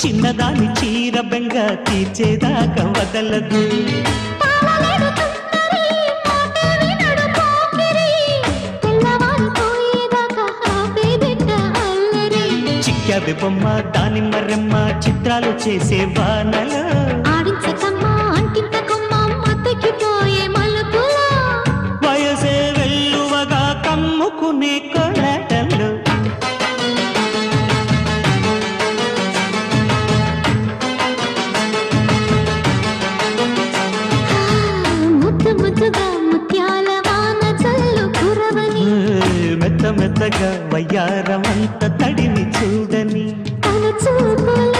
చిన్నదాని చీర బెంగ తీర్చేదాకా వదలదు తాళలేడు తుంటరి, మాట వినడు పోకిరి. తెల్లవారిపోయేదాకా ఆపే బిడ్డ అల్లరి. చిక్కావి బొమ్మ దానిమ్మ రెమ్మ చిత్రాలు చేసే వానలో ఆడించకమ్మా, అంటింతకమ్మా, మత్తెక్కిపోయే మలుపులా. వయసే వెల్లువగా కమ్ముకునే కొలటలు ఆ, ముద్దు ముద్దుగా ముత్యాల వాన చల్లు కురవని మెత్త మెత్తగా వయ్యారమంత తడిని చూడని తన చూపుల